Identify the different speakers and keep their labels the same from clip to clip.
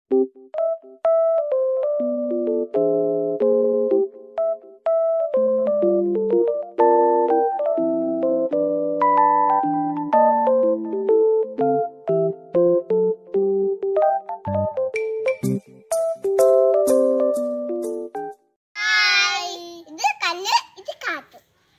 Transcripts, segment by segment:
Speaker 1: ഇത് കല്ല് ഇത് കാത്തു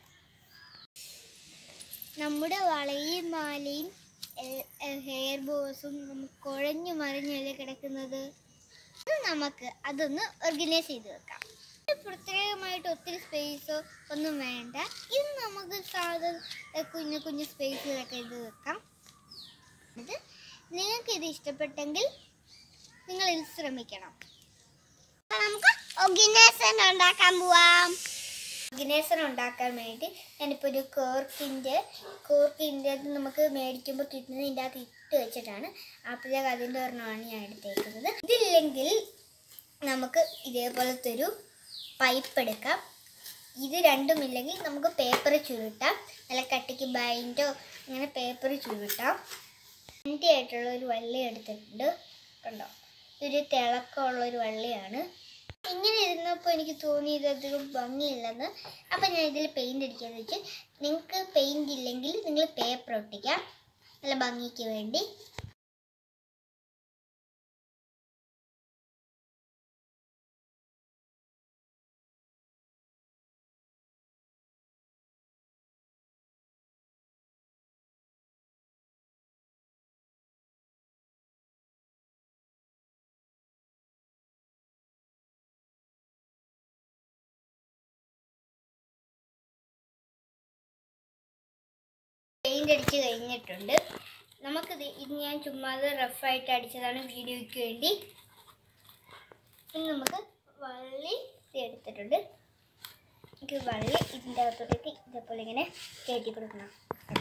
Speaker 1: നമ്മുടെ വളയും മാലയും ഹെയർ ബോസും നമുക്ക് കുഴഞ്ഞു മറിഞ്ഞല്ലേ കിടക്കുന്നത് ഇത് നമുക്ക് അതൊന്ന് ഓർഗനൈസ് ചെയ്ത് വെക്കാം ഇത് പ്രത്യേകമായിട്ട് ഒത്തിരി സ്പേസോ ഒന്നും വേണ്ട ഇത് നമുക്ക് സാധാരണ കുഞ്ഞു കുഞ്ഞു സ്പേസിലൊക്കെ ഇത് വെക്കാം ഇത് നിങ്ങൾക്ക് ഇത് ഇഷ്ടപ്പെട്ടെങ്കിൽ നിങ്ങൾ ഇത് ശ്രമിക്കണം അപ്പൊ നമുക്ക് ഓർഗനൈസേഷൻ ഉണ്ടാക്കാൻ പോവാം ഓർഗനൈസർ ഉണ്ടാക്കാൻ വേണ്ടി ഞാനിപ്പോൾ ഒരു കോർക്കിൻ്റെ കോർക്കിൻ്റെ നമുക്ക് മേടിക്കുമ്പോൾ കിട്ടുന്നത് ഇതിൻ്റെ അകത്ത് ഇട്ട് വെച്ചിട്ടാണ് അപ്പോഴേക്ക് അതിൻ്റെ ഒരെണ്ണമാണ് ഞാൻ എടുത്തേക്കുന്നത് ഇതില്ലെങ്കിൽ നമുക്ക് ഇതേപോലത്തെ ഒരു പൈപ്പ് എടുക്കാം ഇത് രണ്ടും ഇല്ലെങ്കിൽ നമുക്ക് പേപ്പർ ചുരുട്ടാം നല്ല കട്ടിക്ക് ബൈൻഡോ അങ്ങനെ പേപ്പർ ചുരുട്ടാം എൻ്റെ ആയിട്ടുള്ള ഒരു വള്ളി എടുത്തിട്ടുണ്ട് കണ്ടോ ഇതൊരു തിളക്കമുള്ള ഒരു വള്ളിയാണ് ഇങ്ങനെ ഇരുന്നപ്പോൾ എനിക്ക് തോന്നിയത് അധികം ഭംഗിയില്ലെന്ന് അപ്പം ഞാൻ ഇതിൽ പെയിൻ്റ് അടിക്കാന്ന് വെച്ച് നിങ്ങൾക്ക് പെയിൻ്റ് ഇല്ലെങ്കിൽ നിങ്ങൾ പേപ്പർ ഒട്ടിക്കാം നല്ല ഭംഗിക്ക് വേണ്ടി പെയിൻ്റ് അടിച്ച് കഴിഞ്ഞിട്ടുണ്ട് നമുക്കിത് ഇത് ഞാൻ ചുമ്മാതെ റഫായിട്ട് അടിച്ചതാണ് വീഡിയോയ്ക്ക് വേണ്ടി ഇനി നമുക്ക് വള്ളി ഇത് എടുത്തിട്ടുണ്ട് നമുക്ക് വള്ളി ഇതിൻ്റെ അകത്തോട്ടേക്ക് ഇതേപോലെ ഇങ്ങനെ കയറ്റി കൊടുക്കണം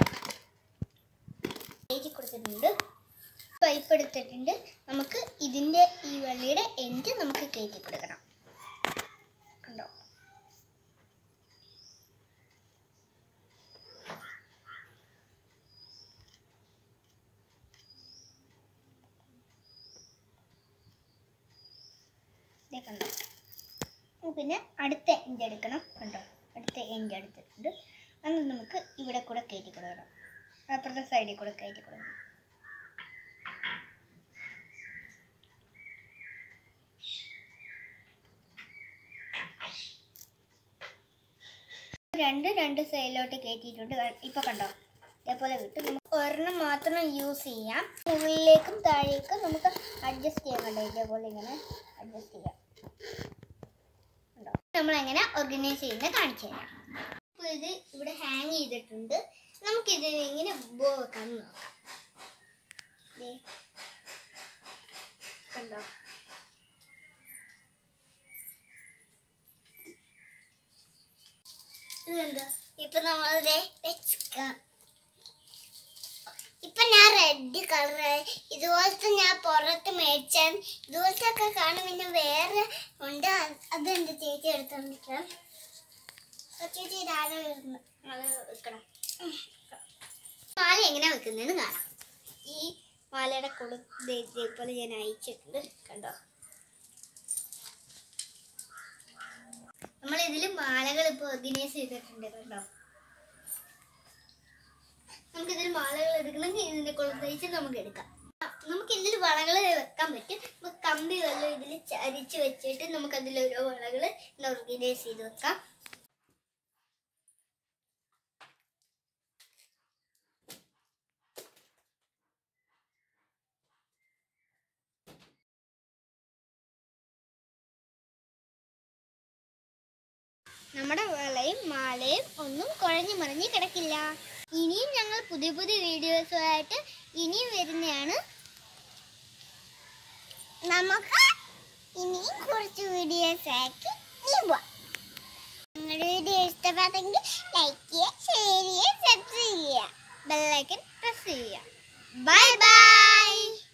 Speaker 1: കയറ്റി കൊടുത്തിട്ടുണ്ട് പൈപ്പ് എടുത്തിട്ടുണ്ട് നമുക്ക് ഇതിൻ്റെ ഈ വള്ളിയുടെ എൻഡ് നമുക്ക് കയറ്റി കൊടുക്കണം കണ്ടോ ദേ കണ്ടോ ഇനി പിന്നെ അടുത്ത എൻഡ് എടുക്കണം കണ്ടോ അടുത്ത എൻഡ് എടുത്തിട്ടുണ്ട് അത് നമുക്ക് ഇവിടെ കൂടെ കയറ്റി കൊടുക്കണം അപ്പുറത്തെ സൈഡിൽ കൂടെ കയറ്റി കൊടുക്കണം രണ്ട് രണ്ട് സൈഡിലോട്ട് കയറ്റിയിട്ടുണ്ട് ക- ഇപ്പൊ കണ്ടോ ഇതേപോലെ വിട്ട് നമുക്ക് ഒരെണ്ണം മാത്രം യൂസ് ചെയ്യാം മുകളിലേക്കും താഴേക്കും നമുക്ക് അഡ്ജസ്റ്റ് ചെയ്യാൻ കണ്ടോ ഇതേപോലെ ഇങ്ങനെ അഡ്ജസ്റ്റ് ചെയ്യാം കണ്ടോ നമ്മൾ എങ്ങനെ ഓർഗനൈസ് ചെയ്യുന്നത് കാണിച്ചു തരാം അപ്പോൾ ഇത് ഇവിടെ ഹാങ് ചെയ്തിട്ടുണ്ട് നമുക്കിത് എങ്ങനെ ബോ വെക്കാമെന്ന് നോക്കാം ദേ. കണ്ടോ ഇതെന്താ ഇപ്പൊ നമ്മളിത് വെച്ചിക്കാം ഇപ്പൊ ഞാൻ റെഡ് കളർ ഇതുപോലത്തെ ഞാൻ പുറത്ത് മേടിച്ചാൽ ഇതുപോലത്തെ ഒക്കെ കാണും പിന്നെ വേറെ ഉണ്ട് അത് അതെന്റെ ചേച്ചി എടുത്തോണ്ടിരിക്കണം ചേച്ചി ഇതാണ് വരുന്നത് അത് വെക്കണം ഉം. മാല എങ്ങനെ വെക്കുന്നതെന്ന് കാണാം ഈ മാലയുടെ കുളു ദേ ഇതേപോലെ ഞാൻ അയച്ചിട്ടുണ്ട് കണ്ടോ നമ്മൾ ഇതിൽ മാലകൾ ഇപ്പോൾ ഓർഗനൈസ് ചെയ്തിട്ടുണ്ട് കണ്ടോ നമുക്ക് ഇതിൽ മാലകൾ എടുക്കണമെങ്കിൽ ഇതിന്റെ കൊളുത്തഴിച്ച് നമുക്ക് എടുക്കാം ആ, നമുക്ക് ഇതിൽ വളകൾ വെക്കാൻ പറ്റും നമുക്ക് കമ്പി വല്ലതും ഇതിൽ ചരിച്ച് വെച്ചിട്ട് നമുക്ക് അതിൽ ഓരോ വളകൾ ഓർഗനൈസ് ചെയ്ത് വെക്കാം നമ്മുടെ വളയും മാലയും ഒന്നും കുഴഞ്ഞു മറിഞ്ഞ് കിടക്കില്ല ഇനിയും ഞങ്ങൾ പുതിയ പുതിയ വീഡിയോസുമായിട്ട് ഇനിയും വരുന്നതാണ് നമുക്ക് ഇനിയും കുറച്ച് വീഡിയോസ് ആക്കി പോവാം നിങ്ങളുടെ വീഡിയോ ഇഷ്ടപ്പെട്ടെങ്കിൽ ലൈക്ക് ചെയ്യുക ഷെയർ ചെയ്യുക സബ്സ്ക്രൈബ് ചെയ്യുക ബെല്ലൈക്കൻ പ്രസ് ചെയ്യുക ബൈ ബൈ